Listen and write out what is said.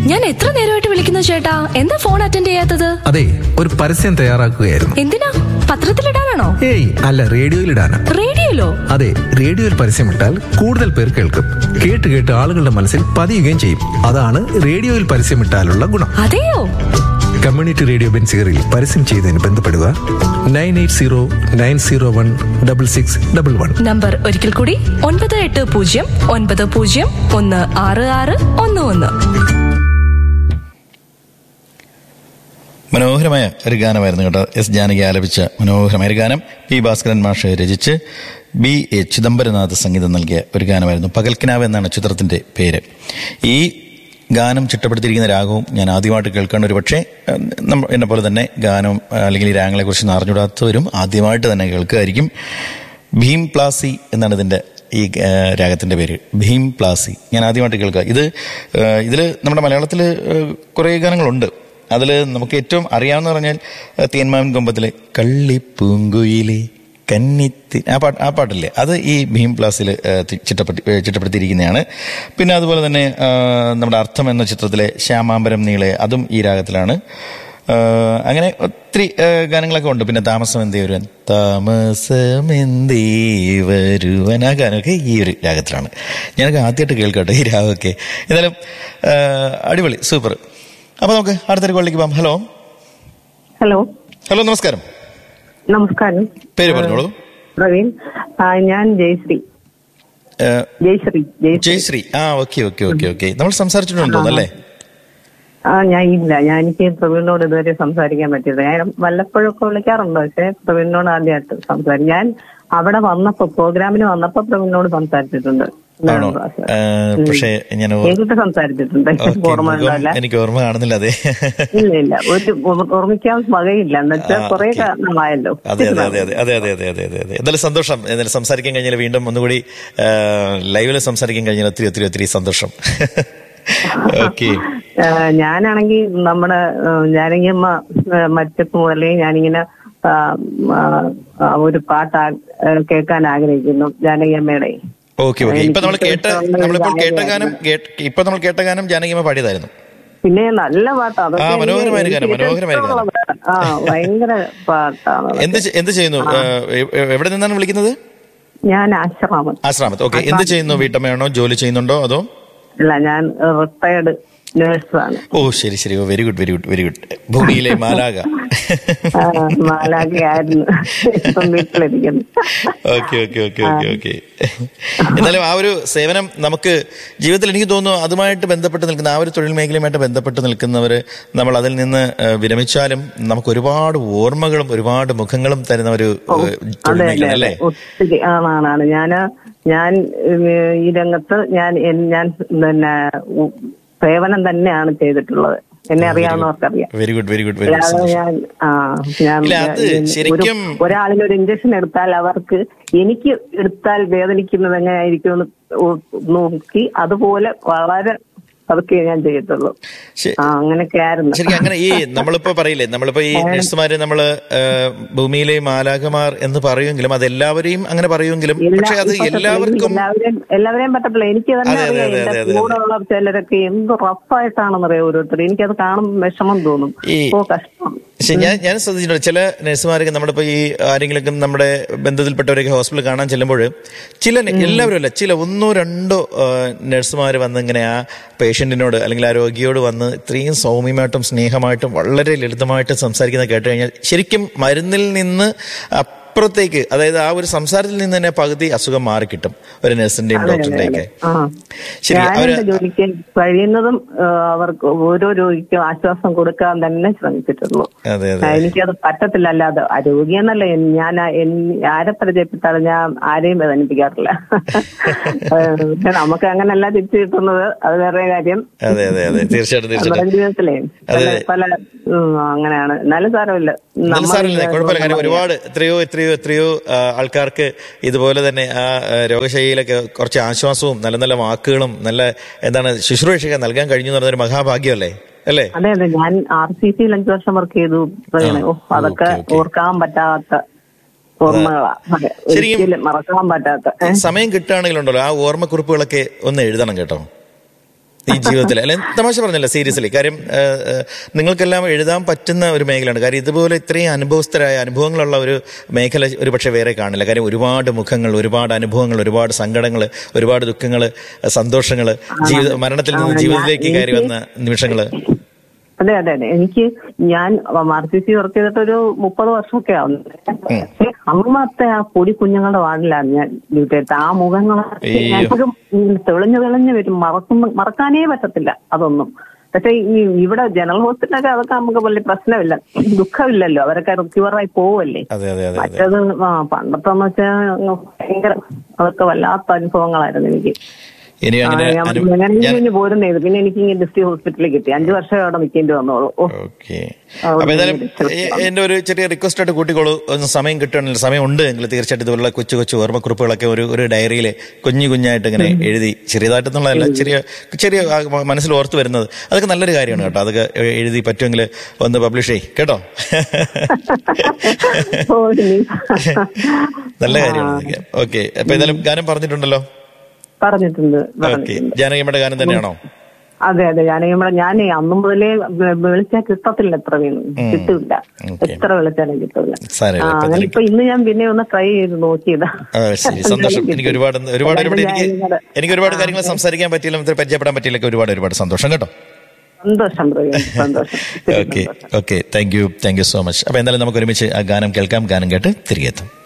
ഞാൻ എത്ര നേരമായിട്ട് വിളിക്കുന്നു ചേട്ടാ എന്താ ഫോൺ അറ്റൻഡ് ചെയ്യാത്തത് അതെ ഒരു പരസ്യം തയ്യാറാക്കുകയായിരുന്നു എന്തിനാ പത്രത്തിലിടാനാണോ ഏയ് അല്ല റേഡിയോയിലിടാനാ റേഡിയോയിലോ അതെ റേഡിയോയിൽ പരസ്യമിട്ടാൽ കൂടുതൽ പേർ കേൾക്കും കേട്ട് കേട്ട് ആളുകളുടെ മനസ്സിൽ പതിയുകയും ചെയ്യും അതാണ് റേഡിയോയിൽ പരസ്യമിട്ടാലുള്ള ഗുണം അതെയോ കമ്മ്യൂണിറ്റി റേഡിയോ ബെൻസിഗറിൽ പരസ്യം ചെയ്തതിന് ബന്ധപ്പെടുക nine eight zero nine zero one double six double one number ഒരിക്കൽ കൂടി ഒൻപത് എട്ട് പൂജ്യം ഒൻപത് പൂജ്യം ഒന്ന് ആറ് ആറ് ഒന്ന് ഒന്ന് മനോഹരമായ ഒരു ഗാനമായിരുന്നു കേട്ടോ എസ് ജാനകി ആലപിച്ച മനോഹരമായ ഒരു ഗാനം പി ഭാസ്കരൻ മാഷ് രചിച്ച് ബി എ ചിദംബരനാഥ് സംഗീതം നൽകിയ ഒരു ഗാനമായിരുന്നു പകൽക്കിനാവ് എന്നാണ് ചിത്രത്തിന്റെ പേര് ഈ ഗാനം ചിട്ടപ്പെടുത്തിയിരിക്കുന്ന രാഗവും ഞാൻ ആദ്യമായിട്ട് കേൾക്കേണ്ട ഒരു പക്ഷേ നമ്മ എന്നെ പോലെ തന്നെ ഗാനം അല്ലെങ്കിൽ ഈ രാഗങ്ങളെ കുറിച്ച് അറിഞ്ഞൂടാത്തവരും ആദ്യമായിട്ട് തന്നെ കേൾക്കുകയായിരിക്കും ഭീം പ്ലാസി എന്നാണ് ഇതിന്റെ ഈ ആ, രാഗത്തിന്റെ പേര് ഭീം പ്ലാസി ഞാൻ ആദ്യമായിട്ട് കേൾക്കുക ഇത് ഇതിൽ നമ്മുടെ മലയാളത്തിൽ കുറേ ഗാനങ്ങളുണ്ട് അതിൽ നമുക്ക് ഏറ്റവും അറിയാവുന്ന പറഞ്ഞാൽ ആ, തേന്മാവിൻ കൊമ്പത്തിലെ കള്ളിപ്പൂങ്കുയിലെ കന്നിത്തി ആ പാട്ട് ആ പാട്ടില്ലേ അത് ഈ ഭീം പ്ലാസിൽ ചിട്ടപ്പെടുത്തി ഏ, ചിട്ടപ്പെടുത്തിയിരിക്കുന്നതാണ് പിന്നെ അതുപോലെ തന്നെ ആ, നമ്മുടെ അർത്ഥം എന്ന ചിത്രത്തിലെ ശ്യാമാംബരം നീളെ അതും ഈ രാഗത്തിലാണ് ആ, അങ്ങനെ ഒത്തിരി ആ, ഗാനങ്ങളൊക്കെ ഉണ്ട് പിന്നെ താമസം എന്തേ വരുവൻ താമസം എന്തേ വരുവൻ ആ ഗാനമൊക്കെ ഈ ഒരു രാഗത്തിലാണ് ഞാനൊക്കെ ആദ്യമായിട്ട് കേൾക്കട്ടെ ഈ രാഗമൊക്കെ എന്നാലും ആ, അടിപൊളി സൂപ്പർ അപ്പൊ നമുക്ക് അടുത്തൊരു കോളിലേക്ക് പോകാം ഹലോ ഹലോ ഹലോ നമസ്കാരം നമസ്കാരം പേര് പറഞ്ഞോളൂ പ്രവീൺ ആ, ഞാൻ ജയശ്രീ ആ, ജയശ്രീ ജയശ്രീ ജയശ്രീ ആ ഓക്കെ ഓക്കെ ഓക്കെ ഓക്കെ നമ്മൾ സംസാരിച്ചിട്ടുണ്ടോ അല്ലേ ആ ഞാൻ ഇല്ല ഞാൻ എനിക്ക് പ്രവീണിനോട് ഇതുവരെ സംസാരിക്കാൻ പറ്റിയില്ല ഞാൻ വല്ലപ്പോഴൊക്കെ വിളിക്കാറുണ്ട് പക്ഷെ പ്രവീണിനോട് ആദ്യമായിട്ട് സംസാരിക്കും ഞാൻ അവിടെ വന്നപ്പോ പ്രോഗ്രാമിന് വന്നപ്പോ പ്രവീണിനോട് സംസാരിച്ചിട്ടുണ്ട് ആണോ ആ, പക്ഷേ ഞാൻ ഓർ- നേരിട്ട് സംസാരിച്ചിട്ടുണ്ട് ഓക്കെ, ഓർമ്മ മുഖം ഉണ്ടല്ല എനിക്ക് ഓർമ്മ കാണുന്നില്ല അതെ ഇല്ല ഇല്ല ഒരു ഓർ- ഓർമ്മിക്കാൻ വകയില്ല എന്ന് വെച്ചാൽ ആ, കുറെ ഓക്കെ. കാരണമായല്ലോ അതെ അതെ അതെ അതെ അതെ അതെ അതെ അതെ അതെ അതെ എന്തായാലും സന്തോഷം എന്തായാലും സംസാരിക്കാൻ കഴിഞ്ഞാൽ വീണ്ടും ഒന്നുകൂടി ലൈവിൽ സംസാരിക്കാൻ കഴിഞ്ഞാൽ ഒത്തിരി ഒത്തിരി ഒത്തിരി സന്തോഷം ഓക്കെ ആ, ഞാനാണെങ്കിൽ നമ്മുടെ ആ, ജാനകിയമ്മ ആ, മരിച്ചപ്പോ മുതലേ ഞാനിങ്ങനെ ആ, ആ, ആ, ഒരു പാട്ട് ആ- ആ, കേൾക്കാൻ ആഗ്രഹിക്കുന്നു ജാനകിയമ്മയുടെ ഓക്കെ ഓക്കെ ഇപ്പൊ നമ്മൾ എനിക്ക് കേട്ട ഇഷ്ടമുള്ള ഒരു നമ്മളിപ്പോൾ കേട്ട ഗാനം ഗായകയായിരുന്നു. കേട്ട്- ഇപ്പൊ നമ്മൾ കേട്ട ഗാനം ജാനകിമ പാടിയതായിരുന്നു പിന്നെ നല്ല പാട്ടാ അതൊക്കെ ആ, എനിക്ക് മനോഹരമായ ഒരു ഗാനം, എനിക്ക് മനോഹരമായ ഒരു ഇഷ്ടമുള്ള പാട്ടാ. ആ ഭയങ്കര പാട്ടാണ് അതൊക്കെ. എന്ത് ചെ- എന്ത് ചെയ്യുന്നു ഏ, എ- എവിടെ നിന്നാണ് വിളിക്കുന്നത് ഞാൻ ആശ്രമം ആശ്രാമത്ത് ഓക്കെ എന്ത് ചെയ്യുന്നു വീട്ടമ്മയാണോ ജോലി ചെയ്യുന്നുണ്ടോ അതോ അല്ല ഞാൻ റിട്ടയർഡ് നേഴ്സാണ് ഓ ശരി ശരി ഓ very good very good very good ഭൂമിയിലെ മാലാക മാലാഖയായിരുന്നു ഇപ്പം വീട്ടിലിരിക്കുന്നു okay okay okay okay okay എന്നാലും ആ ഒരു സേവനം നമുക്ക് ജീവിതത്തിൽ എനിക്ക് തോന്നുന്നു അതുമായിട്ട് ബന്ധപ്പെട്ട് നിൽക്കുന്ന ആ ഒരു തൊഴിൽ മേഖലയുമായിട്ട് ബന്ധപ്പെട്ട് നിൽക്കുന്നവർ നമ്മൾ അതിൽ നിന്ന് ഏഹ്, വിരമിച്ചാലും നമുക്ക് ഒരുപാട് ഓർമ്മകളും ഒരുപാട് മുഖങ്ങളും തരുന്ന ഒരു ഏഹ്, തൊഴിൽ അതെ മേഖല അതെ അല്ലേ ഒത്തിരി ആണാണ് ഞാന് ഞാന് ഞാൻ ഉം, ഈ രംഗത്ത് ഞാൻ എൻ- ഞാൻ പിന്നെ ഉ- സേവനം തന്നെയാണ് ചെയ്തിട്ടുള്ളത് എന്നെ അറിയാവുന്നവർക്കറിയാം വെരി ഗുഡ് വെരി ഗുഡ് വെരി അല്ലാതെ ഗുഡ് ഞാൻ ആ ഞാൻ ഇല്ല, അത് ഒരു- ശരിക്കും- ഒരാളിന് ഒരു ഇഞ്ചക്ഷൻ എടുത്താൽ അവർക്ക് എനിക്ക് എടുത്താൽ വേദനിക്കുന്നത് എങ്ങനെയായിരിക്കും എന്ന് ഉ- നോക്കി അതുപോലെ വളരെ അതൊക്കെ ഞാൻ ചെയ്യത്തുള്ളൂ ശരി. ആ അങ്ങനെയൊക്കെ ആയിരുന്നു ശരിക്കും അങ്ങനെ ഈ നമ്മളിപ്പോ പറയില്ലേ നമ്മളിപ്പോ ഈ നഴ്സുമാര് നമ്മള് ഏഹ്, ഭൂമിയിലെ മാലാഖമാർ എന്ന് പറയുമെങ്കിലും അത് എല്ലാവരെയും അങ്ങനെ പറയുമെങ്കിലും എല്ലാ- പക്ഷെ അത് ഇപ്പത്തെ എല്ലാവർക്കും എല്ലാവരെയും എല്ലാവരെയും പറ്റത്തില്ല എനിക്ക് തന്നെ അതെ, അതെ, അറിയാം അതെ, എന്റെ അതെ, അതെ. കൂടെ ഉള്ള ചിലരൊക്കെ എന്ത് റഫായിട്ടാണെന്ന് അറിയാം ഓരോരുത്തർ എനിക്കത് കാണുമ്പോൾ വിഷമം തോന്നും ഈ- ഓ കഷ്ടം പക്ഷെ ഞാൻ ഞാൻ ശ്രദ്ധിച്ചിട്ടുണ്ട് ചില നഴ്സുമാരൊക്കെ നമ്മളിപ്പോ ഈ ആരെങ്കിലും നമ്മുടെ ബന്ധത്തിൽപ്പെട്ടവരൊക്കെ ഹോസ്പിറ്റലിൽ കാണാൻ ചെല്ലുമ്പോൾ ചില ന- എല്ലാവരും അല്ല ചില ഒന്നോ രണ്ടോ നഴ്സുമാർ വന്ന് ഇങ്ങനെ ആ പേഷ്യന്റിനോട് അല്ലെങ്കിൽ ആ രോഗിയോട് വന്ന് ഇത്രയും സൗമ്യമായിട്ടും സ്നേഹമായിട്ടും വളരെ ലളിതമായിട്ടും സംസാരിക്കുന്നത് കേട്ട് കഴിഞ്ഞാൽ ശരിക്കും മരുന്നിൽ നിന്ന് അപ്പുറത്തേക്ക് അതായത് ആ ഒരു സംസാരത്തിൽ നിന്ന് തന്നെ പകുതി അസുഖം മാറിക്കിട്ടും ഒരു നഴ്സിന്റെയും ഡോക്ടറിന്റെയും ഒക്കെ ആ ശരി ഞാൻ അവര് എന്റെ ജോലിക്ക് കഴിയുന്നതും ആ, അവർക്ക് ഓരോ രോഗിക്കും ആശ്വാസം കൊടുക്കാൻ തന്നെ ശ്രമിച്ചിട്ടുള്ളൂ അതെ ആ, അതെ എനിക്കത് പറ്റത്തില്ല അല്ലാതെ ആ രോഗിയെന്നല്ല എൻ- ഞാൻ ആ- എൻ- ആരെ പരിചയപ്പെട്ടാലും ഞാൻ ആരെയും വേദനിപ്പിക്കാറില്ല ഏ, പക്ഷെ നമുക്ക് അങ്ങനെയല്ല തിരിച്ചു കിട്ടുന്നത് അത് വേറെ കാര്യം അതെ അതെ അതെ തീർച്ചയായിട്ടും നമ്മുടെ തീർച്ചയായിട്ടും ജീവിതത്തിലേ പല അതെ. പല ഉം, അങ്ങനെയാണ് എന്നാലും സാരമില്ല നല്ല നമ്മൾ സാരമില്ല കുഴപ്പമില്ല കാര്യം ഒരുപാട് എത്രയോ എത്രയോ എത്രയോ ആ, ആൾക്കാർക്ക് ഇതുപോലെ തന്നെ ആ ആ, രോഗശൈലിയിലൊക്കെ കുറച്ച് ആശ്വാസവും നല്ല നല്ല വാക്കുകളും നല്ല എന്താണ് ശുശ്രൂഷയൊക്കെ നൽകാൻ കഴിഞ്ഞു എന്ന് പറഞ്ഞൊരു മഹാഭാഗ്യമല്ലേ അല്ലേ അതെ അതെ ഞാൻ ആർ സി സിയിൽ അഞ്ചു വർഷം വർക്ക് ചെയ്തു പറയണേ. ഓ അതൊക്കെ ഓക്കേ, ഓക്കേ. ഓർക്കാൻ പറ്റാത്ത ഓർമ്മകളാ അതെ, ശരിക്കും- ഒരിക്കലും മറക്കാൻ പറ്റാത്ത ഏ? സമയം കിട്ടുകയാണെങ്കിലുണ്ടല്ലോ ആ ഓർമ്മക്കുറിപ്പുകളൊക്കെ ഒന്ന് എഴുതണം കേട്ടോ ഈ ജീവിതത്തിൽ അല്ലെ തമാശ പറഞ്ഞല്ല സീരിയസ്ലി കാര്യം ആ, ആ, നിങ്ങൾക്കെല്ലാം എഴുതാൻ പറ്റുന്ന ഒരു മേഖലയാണ് കാര്യം ഇതുപോലെ ഇത്രയും അനുഭവസ്ഥരായ അനുഭവങ്ങളുള്ള ഒരു മേഖല ഒരു പക്ഷേ വേറെ കാണില്ല കാര്യം ഒരുപാട് മുഖങ്ങൾ ഒരുപാട് അനുഭവങ്ങൾ ഒരുപാട് സങ്കടങ്ങൾ ഒരുപാട് ദുഃഖങ്ങൾ സന്തോഷങ്ങൾ ജീവിത മരണത്തിൽ നിന്ന് ആ, ജീവിതത്തിലേക്ക് ഞാൻ- കയറി വന്ന നിമിഷങ്ങൾ അതെ അതെ അതെ എനിക്ക് ഞാൻ ആർ സി സി വർക്ക് ചെയ്തിട്ട് ഒരു മുപ്പത് വർഷമൊക്കെ ആവുന്നു പക്ഷേ അന്നത്തെ ആ പൊടി കുഞ്ഞുങ്ങളുടെ വാർഡിലാണ് ഞാൻ ഡ്യൂട്ടി എടുത്തത് ആ മുഖങ്ങളൊക്കെ അയ്യോ. ഞങ്ങൾക്കും തെളിഞ്ഞു തെളിഞ്ഞു വരും മറക്കുന്ന മറക്കാനേ പറ്റത്തില്ല അതൊന്നും പക്ഷെ ഈ ഇവിടെ ജനറൽ ഹോസ്പിറ്റലൊക്കെ അതൊക്കെ നമുക്ക് വലിയ പ്രശ്നമില്ല ദുഃഖമില്ലല്ലോ അവരൊക്കെ ക്യൂറായി പോവല്ലേ അതെ അതെ അതെ അതെ മറ്റത് ആ പണ്ടത്തെ വെച്ചാൽ ഭയങ്കര അതൊക്കെ വല്ലാത്ത അനുഭവങ്ങളായിരുന്നു എനിക്ക് ഇനി ആ, അങ്ങനെ ഞാൻ അനു- ഞാൻ ഞാൻ കഴിഞ്ഞ് പോരുന്നേ പിന്നെ എനിക്ക് ഇങ്ങനെ ഡിസ്ട്രിക്ട് ഹോസ്പിറ്റലിൽ കിട്ടി അഞ്ചു വർഷം അവിടെ നിൽക്കേണ്ടി വന്നോളൂ ഓ ഓക്കെ അവിടെ അപ്പൊ ഏതായാലും നിന്ന് എ- എന്റെ ഒരു ചെറിയ റിക്വസ്റ്റ് ആയിട്ട് കൂട്ടിക്കോളൂ ഒന്ന് സമയം കിട്ടുകയാണെങ്കിൽ സമയം ഉണ്ട് എങ്കിൽ തീർച്ചയായിട്ടും ഇതുപോലുള്ള കൊച്ചു കൊച്ചു ഓർമ്മക്കുറിപ്പുകളൊക്കെ ഒരു ഒരു ഡയറിയിൽ കുഞ്ഞു കുഞ്ഞായിട്ട് ഇങ്ങനെ എഴുതി ചെറിയതായിട്ടെന്നുള്ളതല്ല ചെറിയ ചെറിയ ആ മ- മനസ്സിൽ ഓർത്ത് വരുന്നത് അതൊക്കെ നല്ലൊരു കാര്യമാണ് കേട്ടോ അതൊക്കെ എ- എഴുതി പറ്റുമെങ്കിൽ ഒന്ന് പബ്ലിഷ് ചെയ്യ് കേട്ടോ ഓ, ഇനി. നല്ല കാര്യമാണ് അതൊക്കെ ഓക്കെ അപ്പൊ ഏതായാലും ഗാനം പറഞ്ഞിട്ടുണ്ടല്ലോ പറഞ്ഞിട്ടുണ്ട് ഓക്കെ പറഞ്ഞിട്ടുണ്ട് ജാനകിയമ്മയുടെ ഗാനം തന്നെയാണോ അതെ അതെ ഞാൻ നമ്മുടെ ഞാൻ അന്നും മുതലേ വി- വിളിച്ചാൽ കിട്ടത്തില്ല എത്ര വീണ് കിട്ടില്ല ഓക്കെ. എത്ര വിളിച്ചാലും കിട്ടില്ല സാരമില്ല. ആ, ഇപ്പൊ അങ്ങനെ ഇപ്പൊ ഇന്ന് ഞാൻ പിന്നെ ഒന്ന് ട്രൈ ചെയ്ത് നോക്കിയതാ ആ, ശരി സന്തോഷം എനിക്ക് ഒരുപാട് ഒരുപാട് ഒരുപാട് എനിക്ക് നിങ്ങളുടെ- എനിക്ക് ഒരുപാട് കാര്യങ്ങൾ സംസാരിക്കാൻ പറ്റിയില്ല ഇത്ര പരിചയപ്പെടാൻ പറ്റിയില്ല ഒരുപാട് ഒരുപാട് സന്തോഷം കേട്ടോ സന്തോഷം പ്രവീൺ സന്തോഷം ശരി, ഓക്കെ സന്തോഷം. Okay thank you thank you so much അപ്പൊ എന്തായാലും നമുക്ക് ഒരുമിച്ച് ആ ഗാനം കേൾക്കാം ഗാനം കേട്ട് തിരികെ എത്താം